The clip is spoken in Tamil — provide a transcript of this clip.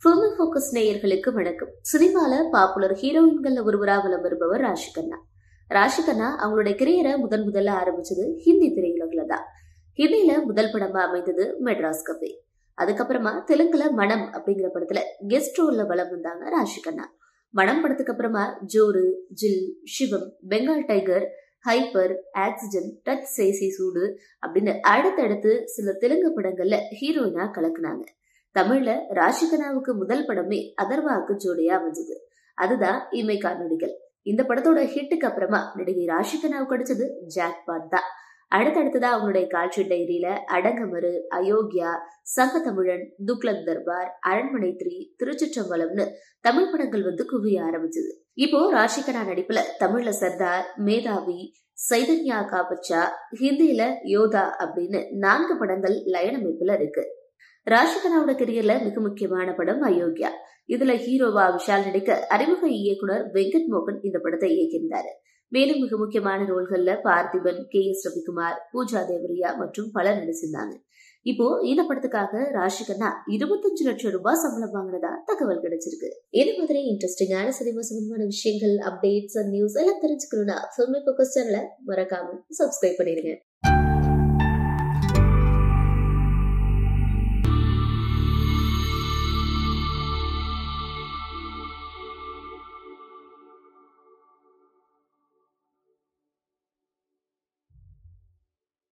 ஃபில்மி ஃபோக்கஸ் நேயர்களுக்கு வணக்கம் சினிமால பாப்புலர் ஹீரோயின்கள்ல ஒருவரா வலம் வருபவர் ராஷிகண்ணா ராஷிகண்ணா அவங்களுடைய கரியரை முதன் முதல்ல ஆரம்பிச்சது ஹிந்தி திரையுலகில தான் ஹிந்தியில முதல் படமா அமைந்தது மெட்ராஸ் கபே அதுக்கப்புறமா தெலுங்குல மனம் அப்படிங்கிற படத்துல கெஸ்ட் ரோல்ல வலம் வந்தாங்க ராஷிகண்ணா மனம் படத்துக்கு அப்புறமா Joru Jil Shivam Bengal tiger hyper oxygen touch Chesi Chudu அப்படின்னு அடுத்தடுத்து சில தெலுங்கு படங்கள்ல ஹீரோயினா கலக்குனாங்க தமிழ்ல ராஷிகனாவுக்கு முதல் படமே அதர்வாக்கு ஜோடியா அமைஞ்சது அதுதான் இமை காணொலிகள் இந்த படத்தோட ஹிட்டுக்கு அப்புறமா நடிகை ராஷிகனாவுக்கு கிடைச்சது ஜாக் பாட் தான் அடுத்தடுத்ததா அவங்களுடைய காட்சி டைரியில அடங்கமரு அயோக்கியா சங்க தமிழன் துக்ளக் தர்பார் அரண்மனை த்ரீ திருச்சிற்றம்பலம்னு தமிழ் படங்கள் வந்து குவிய ஆரம்பிச்சது இப்போ ராஷிகனா நடிப்புல தமிழ்ல சர்தார் மேதாவி சைதன்யா காபச்சா ஹிந்தியில யோதா அப்படின்னு நான்கு படங்கள் லயன் அமைப்புல இருக்கு ராஷிகனாவோட கெரியர்ல மிக முக்கியமான படம் அயோக்கியா இதுல ஹீரோவா விஷால் நடிக்க அறிமுக இயக்குனர் வெங்கட் மோகன் இந்த படத்தை இயக்கியிருந்தாரு மேலும் மிக முக்கியமான ரோல்கள்ல பார்த்திபன் கே எஸ் ரவிக்குமார் பூஜா தேவரியா மற்றும் பலர் நடிச்சிருந்தாங்க இப்போ இந்த படத்துக்காக ராஷிகண்ணா இருபத்தஞ்சு லட்சம் ரூபாய் சம்பளம் வாங்கினதா தகவல் கிடைச்சிருக்கு இது மாதிரி இன்ட்ரெஸ்டிங்கான சினிமா சம்பந்தமான விஷயங்கள் அப்டேட்ஸ் அண்ட் நியூஸ் எல்லாம் தெரிஞ்சுக்கணும்னா ஃபில்மி ஃபோக்கஸ் சேனலை மறக்காம சப்ஸ்கிரைப் பண்ணிடுங்க